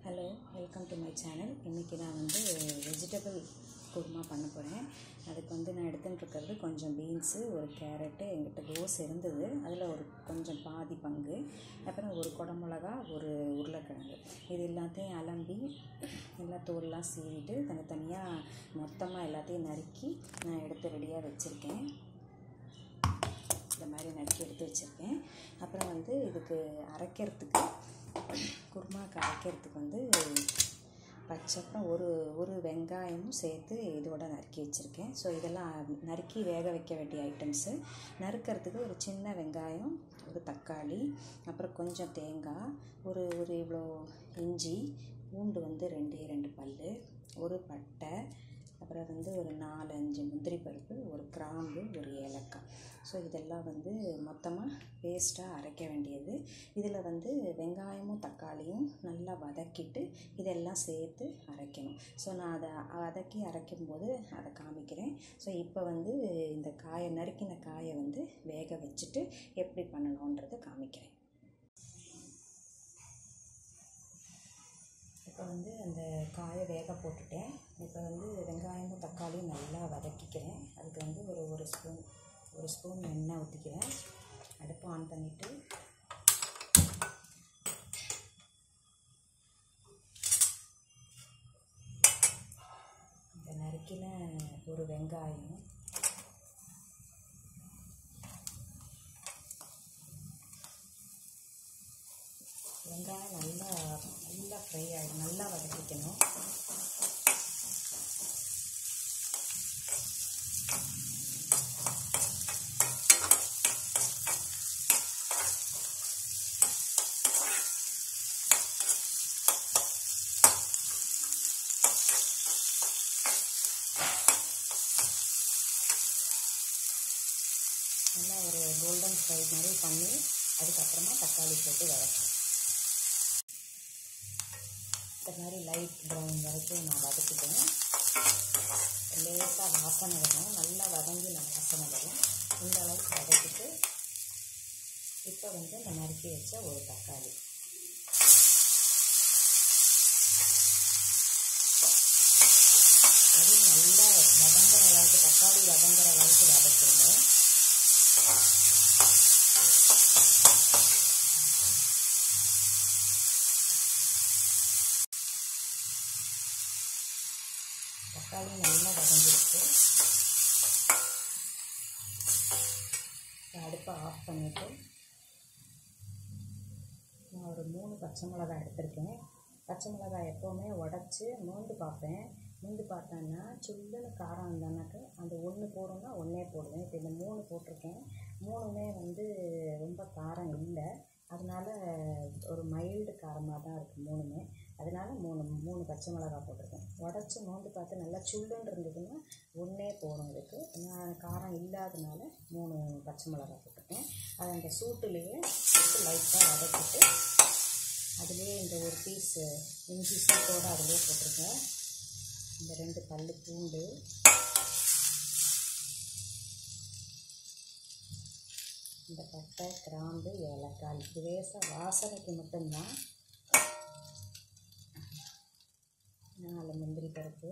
hello welcome to my channel இன்றைக்கி நான் வந்து வெஜிடபிள் குருமா பண்ண போகிறேன் அதுக்கு வந்து நான் எடுத்துகிட்டு இருக்கிறது கொஞ்சம் பீன்ஸு ஒரு கேரட்டு எங்கிட்ட கோஸ் இருந்தது அதில் ஒரு கொஞ்சம் பாதி பங்கு அப்புறம் ஒரு குடமிளகா ஒரு உருளைக்கிழங்கு இது எல்லாத்தையும் அலம்பி எல்லா தோல்லாம் சீவிட்டு தனித்தனியாக மொத்தமாக எல்லாத்தையும் நறுக்கி நான் எடுத்து ரெடியாக வச்சுருக்கேன் இந்த மாதிரி நறுக்கி எடுத்து வச்சுருக்கேன் அப்புறம் வந்து இதுக்கு அரைக்கிறதுக்கு குருமாக்கு அரைக்கிறதுக்கு வந்து பச்சைப்பம் ஒரு ஒரு வெங்காயமும் சேர்த்து இதோட நறுக்கி வச்சுருக்கேன் ஸோ இதெல்லாம் நறுக்கி வேக வைக்க வேண்டிய ஐட்டம்ஸு நறுக்கிறதுக்கு ஒரு சின்ன வெங்காயம் ஒரு தக்காளி அப்புறம் கொஞ்சம் தேங்காய் ஒரு ஒரு இவ்வளோ இஞ்சி பூண்டு வந்து ரெண்டே ரெண்டு பல் ஒரு பட்டை அப்புறம் வந்து ஒரு நாலஞ்சு முந்திரி பருப்பு ஒரு கிராம்பு ஒரு ஏலக்காய் ஸோ இதெல்லாம் வந்து மொத்தமாக பேஸ்ட்டாக அரைக்க வேண்டியது இதில் வந்து வெங்காயமும் தக்காளியும் நல்லா வதக்கிட்டு இதெல்லாம் சேர்த்து அரைக்கணும் ஸோ நான் அதை வதக்கி அரைக்கும்போது அதை காமிக்கிறேன் ஸோ இப்போ வந்து இந்த காயை நறுக்கின காயை வந்து வேக வச்சுட்டு எப்படி பண்ணணுன்றதை காமிக்கிறேன் இப்போ வந்து அந்த காயை வேக போட்டுட்டேன் இப்போ வந்து வெங்காயமும் தக்காளியும் நல்லா வதக்கிக்கிறேன் அதுக்கு வந்து ஒரு ஒரு ஸ்பூன் ஒரு ஸ்பூன் எண்ணெய் ஊற்றிக்கிறேன் அடுப்பு ஆன் பண்ணிவிட்டு இந்த நறுக்கின ஒரு வெங்காயம் வெங்காயம் நல்லா நல்லா ஃப்ரை ஆகிடும் நல்லா வதக்கிக்கணும் நல்லா ஒரு கோல்டன் ஃப்ரை மாதிரி பண்ணி அதுக்கப்புறமா தக்காளி போட்டு வதக்கணும் இந்த மாதிரி லைட் ப்ரௌன் வரைக்கும் நான் வதக்கிட்டேன் லேசாக வாசனை வரும் நல்லா வதங்கி நான் வாசனை வரும் இந்த அளவுக்கு வதக்கிட்டு இப்போ வந்து இந்த நறுக்கி வச்ச ஒரு தக்காளி அது நல்லா வதங்குற அளவுக்கு தக்காளி வதங்குற அளவுக்கு வதக்கிடுங்க தக்காளி நல்லா வதங்கிருக்கு அடுப்பை ஆஃப் பண்ணிவிட்டு நான் ஒரு மூணு பச்சை மிளகாய் எடுத்திருக்கேன் பச்சை மிளகாய் எப்போவுமே உடச்சி மோந்து பார்ப்பேன் மோந்து பார்த்தேன்னா சுல்லுன்னு காரம் இருந்தானாக்க அந்த ஒன்று போடுன்னா ஒன்றே போடுவேன் இப்போ இந்த மூணு போட்டிருக்கேன் மூணுமே வந்து ரொம்ப காரம் இல்லை அதனால் ஒரு மைல்டு காரமாக தான் இருக்குது மூணுமே அதனால் மூணு மூணு பச்சை மிளகா போட்டிருக்கேன் உடச்சி மோந்து பார்த்து நல்லா சுள்ளுன்னு இருந்ததுன்னா ஒன்றே போடும் இதுக்கு நான் காரம் இல்லாதனால மூணு பச்சை மிளகா போட்டிருக்கேன் அது அந்த சூட்டுலேயே லைட்டாக வதக்கிட்டு அதுலேயே இந்த ஒரு பீஸ் இஞ்சி சூட்டோடு அதிலே போட்டிருக்கேன் இந்த ரெண்டு பல் பூண்டு இந்த பட்டை கிராம்பு ஏலக்காய் லேசாக வாசனைக்கு மட்டும்தான் நாலு முந்திரி பருப்பு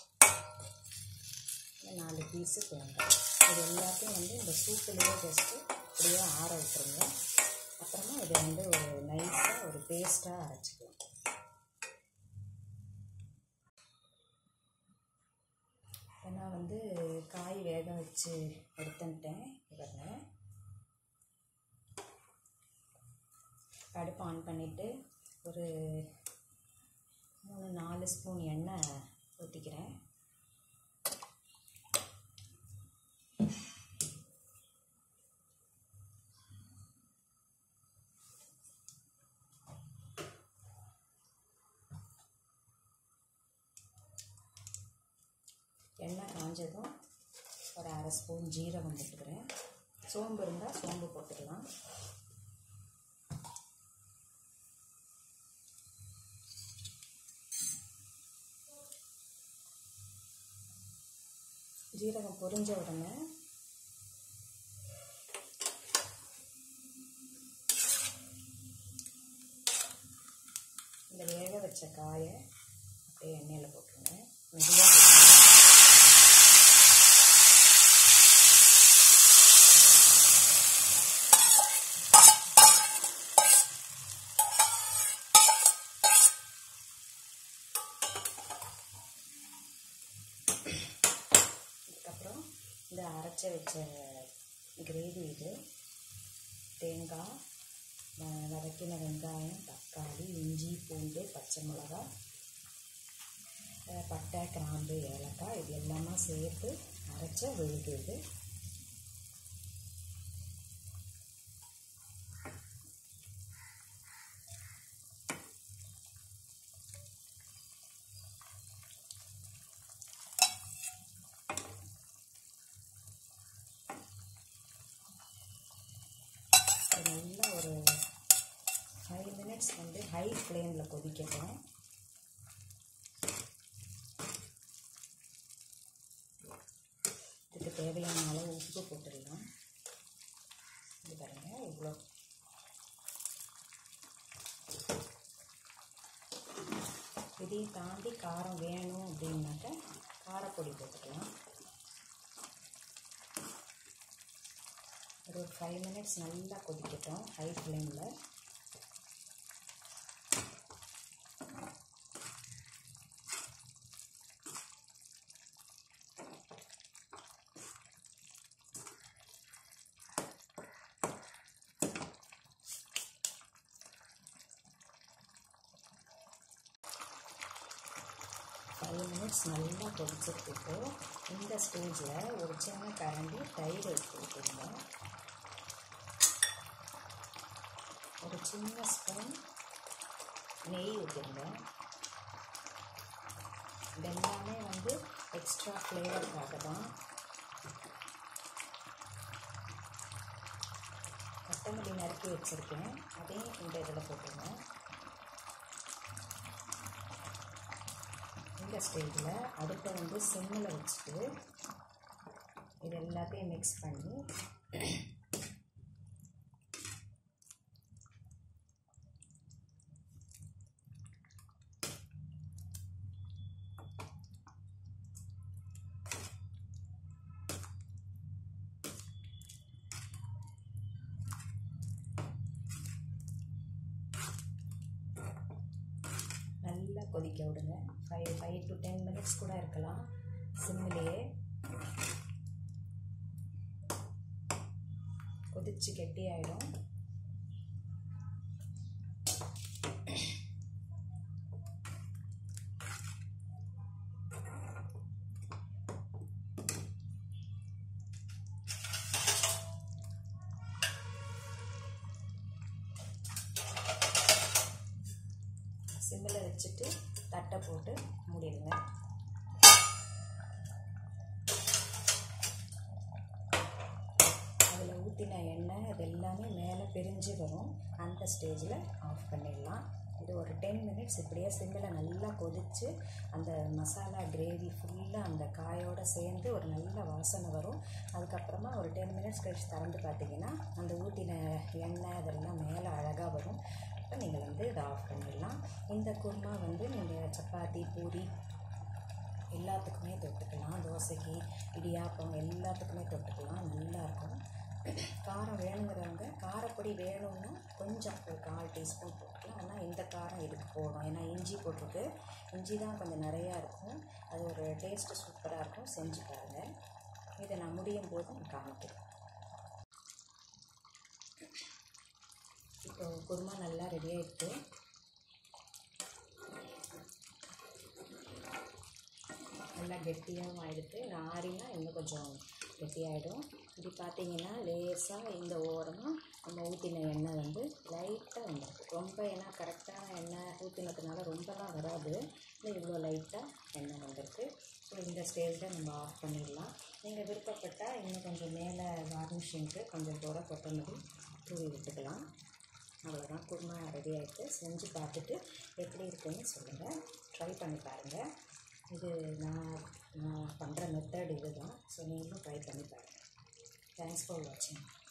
நாலு பீஸு தேங்காய் இது எல்லாத்தையும் வந்து இந்த சூப்புலேயே ஜஸ்ட்டு அப்படியே ஆற விட்டுருங்க அப்புறமா இதை வந்து ஒரு நைஸாக ஒரு பேஸ்ட்டாக அரைச்சிக்கலாம் நான் வந்து காய் வேக வச்சு எடுத்துட்டேன் இவங்க அடுப்பு ஆன் பண்ணிவிட்டு ஒரு மூணு நாலு ஸ்பூன் எண்ணெய் ஊற்றிக்கிறேன் எண்ணெய் காஞ்சதும் ஒரு அரை ஸ்பூன் ஜீரகம் போட்டுக்கிறேன் சோம்பு இருந்தால் சோம்பு போட்டுக்கலாம் ஜீரகம் பொரிஞ்ச உடனே இந்த வேக வச்ச காயை அப்படியே எண்ணெயில் போட்டுருங்க மெதுவாக போட்டுருங்க இதுக்கப்புறம் இந்த அரைச்சி வச்ச கிரேவி இது தேங்காய் வ- வதக்கின வெங்காயம் தக்காளி இஞ்சி பூண்டு பச்சை மிளகா அஹ் பட்டை கிராம்பு ஏலக்காய் இது எல்லாமே சேர்த்து அரைச்ச விழுது இது இது நல்லா ஒரு ஃபைவ் மினிட்ஸ் வந்து ஹை ஃப்ளேமில் கொதிக்கட்டும் இதுக்கு தேவையான அளவு உப்பு போட்டுடலாம் இது பாருங்க இவ்வளோ இதையும் தாண்டி காரம் வேணும் அப்படின்னாக்க காரப்பொடி போட்டுக்கலாம் ஒரு ஃபைவ் மினிட்ஸ் நல்லா கொதிக்கட்டும் ஹை ஃப்ளேமில் ஃபைவ் மினிட்ஸ் நல்லா கொதிச்சிருக்கு இந்த ஸ்டேஜில் ஒரு சின்ன கரண்டி தயிர் எடுத்து விட்டுருங்க ஒரு சின்ன ஸ்பூன் நெய் ஊற்றிருங்க இது எல்லாமே வந்து எக்ஸ்ட்ரா ஃப்ளேவருக்காக தான் கொத்தமல்லி நறுக்கி வச்சுருக்கேன் அதையும் இந்த இதில் போட்டுருங்க இந்த ஸ்டேஜில் அடுப்பை வந்து சிம்மில் வச்சுட்டு இது எல்லாத்தையும் மிக்ஸ் பண்ணி நல்லா கொதிக்க விடுங்க five five to ten minutes கூட இருக்கலாம் சிம்மிலேயே கொதிச்சு கெட்டியாயிடும் சிம்மில் வச்சுட்டு தட்டை போட்டு மூடிடுங்க அதில் ஊற்றின எண்ணெய் இது எல்லாமே மேலே பிரிஞ்சு வரும் அந்த ஸ்டேஜில் ஆஃப் பண்ணிடலாம் இது ஒரு டென் மினிட்ஸ் இப்படியே சிம்மில் நல்லா கொதித்து அந்த மசாலா கிரேவி ஃபுல்லாக அந்த காயோடு சேர்ந்து ஒரு நல்ல வாசனை வரும் அதுக்கப்புறமா ஒரு டென் மினிட்ஸ் கழிச்சு திறந்து பார்த்தீங்கன்னா அந்த ஊற்றின எண்ணெய் இதெல்லாம் மேலே அழகாக வரும் இப்போ நீங்கள் வந்து இதை ஆஃப் பண்ணிடலாம் இந்த குருமா வந்து நீங்கள் சப்பாத்தி பூரி எல்லாத்துக்குமே தொட்டுக்கலாம் தோசைக்கு இடியாப்பம் எல்லாத்துக்குமே தொட்டுக்கலாம் நல்லாயிருக்கும் காரம் வேணுங்கிறவங்க காரப்பொடி வேணும்னா கொஞ்சம் ஒரு கால் டீஸ்பூன் போட்டுக்கலாம் ஆனால் இந்த காரம் இதுக்கு போடும் ஏன்னா இஞ்சி போட்டிருக்கு இஞ்சி தான் கொஞ்சம் நிறையா இருக்கும் அது ஒரு டேஸ்ட்டு சூப்பராக இருக்கும் செஞ்சு பாருங்கள் இதை நான் முடியும் போது நான் காமிக்கிறேன் இப்போ குருமா நல்லா ரெடி ஆகிட்டு நல்லா கெட்டியாகவும் ஆகிடுது நான் ஆறினா இன்னும் கொஞ்சம் கெட்டியாகிடும் இது பார்த்தீங்கன்னா லேசாக இந்த ஓரமாக நம்ம ஊற்றின எண்ணெய் வந்து லைட்டாக வந்துருக்கு ரொம்ப ஏன்னா கரெக்டான எண்ணெய் ஊற்றினதுனால ரொம்பலாம் வராது இல்லை இவ்வளோ லைட்டாக எண்ணெய் வந்திருக்கு ஸோ இந்த ஸ்டேஜில் நம்ம ஆஃப் பண்ணிடலாம் நீங்கள் விருப்பப்பட்டால் இன்னும் கொஞ்சம் மேலே கார்னிஷிங்க்கு கொஞ்சம் கூட கொத்தமல்லி தூவி விட்டுக்கலாம் அவ்வளோதான் குருமா ரெடி ஆகிட்டு செஞ்சு பார்த்துட்டு எப்படி இருக்குன்னு சொல்லுங்கள் ட்ரை பண்ணி பாருங்கள் இது நான் நான் பண்ணுற மெத்தட் இது தான் ஸோ நீங்களும் ட்ரை பண்ணி பாருங்கள் தேங்க்ஸ் ஃபார் வாட்சிங்